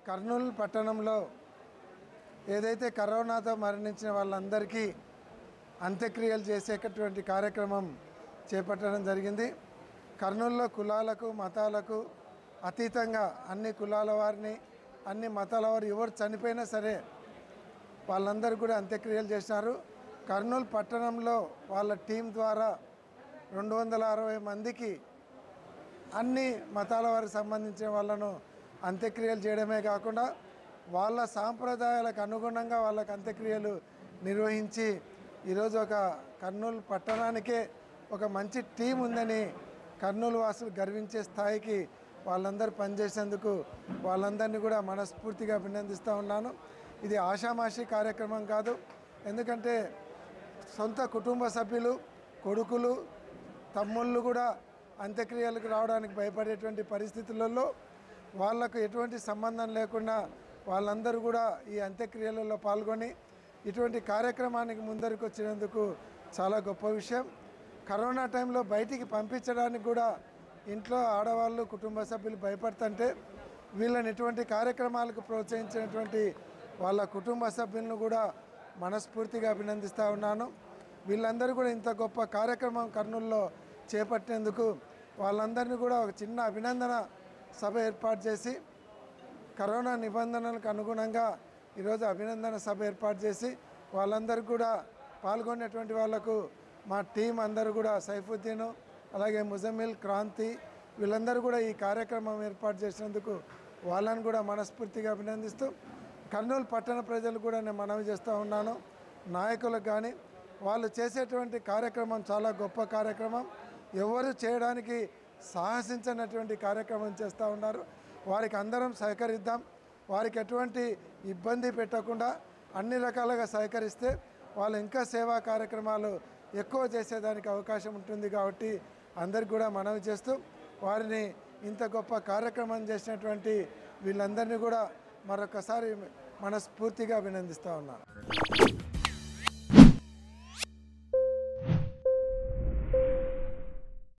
కర్నూలు పట్టణంలో ఏదైతే కరోనాతో మరణించిన వాళ్ళందరికీ అంత్యక్రియలు చేసేటటువంటి కార్యక్రమం చేపట్టడం జరిగింది కర్నూలులో కులాలకు మతాలకు అతీతంగా అన్ని కులాల వారిని అన్ని మతాల వారు ఎవరు చనిపోయినా సరే వాళ్ళందరూ కూడా అంత్యక్రియలు చేసినారు కర్నూలు పట్టణంలో వాళ్ళ టీం ద్వారా రెండు వందల అరవై మందికి అన్ని మతాల వారికి సంబంధించిన వాళ్ళను అంత్యక్రియలు చేయడమే కాకుండా వాళ్ళ సాంప్రదాయాలకు అనుగుణంగా వాళ్ళకి అంత్యక్రియలు నిర్వహించి ఈరోజు ఒక కర్నూలు పట్టణానికే ఒక మంచి టీం ఉందని కర్నూలు వాసులు గర్వించే స్థాయికి వాళ్ళందరూ పనిచేసేందుకు వాళ్ళందరినీ కూడా మనస్ఫూర్తిగా అభినందిస్తూ ఉన్నాను ఇది ఆషామాషి కార్యక్రమం కాదు ఎందుకంటే సొంత కుటుంబ సభ్యులు కొడుకులు తమ్ముళ్ళు కూడా అంత్యక్రియలకు రావడానికి భయపడేటువంటి పరిస్థితులలో వాళ్లకు ఎటువంటి సంబంధం లేకుండా వాళ్ళందరూ కూడా ఈ అంత్యక్రియలలో పాల్గొని ఇటువంటి కార్యక్రమానికి ముందరికి వచ్చినందుకు చాలా గొప్ప విషయం కరోనా టైంలో బయటికి పంపించడానికి కూడా ఇంట్లో ఆడవాళ్ళు కుటుంబ సభ్యులు భయపడుతుంటే వీళ్ళని ఇటువంటి కార్యక్రమాలకు ప్రోత్సహించినటువంటి వాళ్ళ కుటుంబ సభ్యులను కూడా మనస్ఫూర్తిగా అభినందిస్తూ ఉన్నాను వీళ్ళందరూ కూడా ఇంత గొప్ప కార్యక్రమం కర్నూలులో చేపట్టేందుకు వాళ్ళందరినీ కూడా ఒక చిన్న అభినందన సభ ఏర్పాటు చేసి కరోనా నిబంధనలకు అనుగుణంగా ఈరోజు అభినందన సభ ఏర్పాటు చేసి వాళ్ళందరూ కూడా పాల్గొనేటువంటి వాళ్ళకు మా టీం అందరూ కూడా సైఫుద్దీన్ అలాగే ముజమిల్ క్రాంతి వీళ్ళందరూ కూడా ఈ కార్యక్రమం ఏర్పాటు చేసినందుకు వాళ్ళని కూడా మనస్ఫూర్తిగా అభినందిస్తూ కర్నూలు పట్టణ ప్రజలు కూడా నేను మనవి చేస్తూ ఉన్నాను నాయకులకు కానీ వాళ్ళు చేసేటువంటి కార్యక్రమం చాలా గొప్ప కార్యక్రమం ఎవరు చేయడానికి సాహసించినటువంటి కార్యక్రమం చేస్తూ ఉన్నారు వారికి అందరం సహకరిద్దాం వారికి ఎటువంటి ఇబ్బంది పెట్టకుండా అన్ని రకాలుగా సహకరిస్తే వాళ్ళు ఇంకా సేవా కార్యక్రమాలు ఎక్కువ చేసేదానికి అవకాశం ఉంటుంది కాబట్టి అందరికి కూడా మనవి చేస్తూ వారిని ఇంత గొప్ప కార్యక్రమం చేసినటువంటి వీళ్ళందరినీ కూడా మరొకసారి మనస్ఫూర్తిగా అభినందిస్తూ ఉన్నాను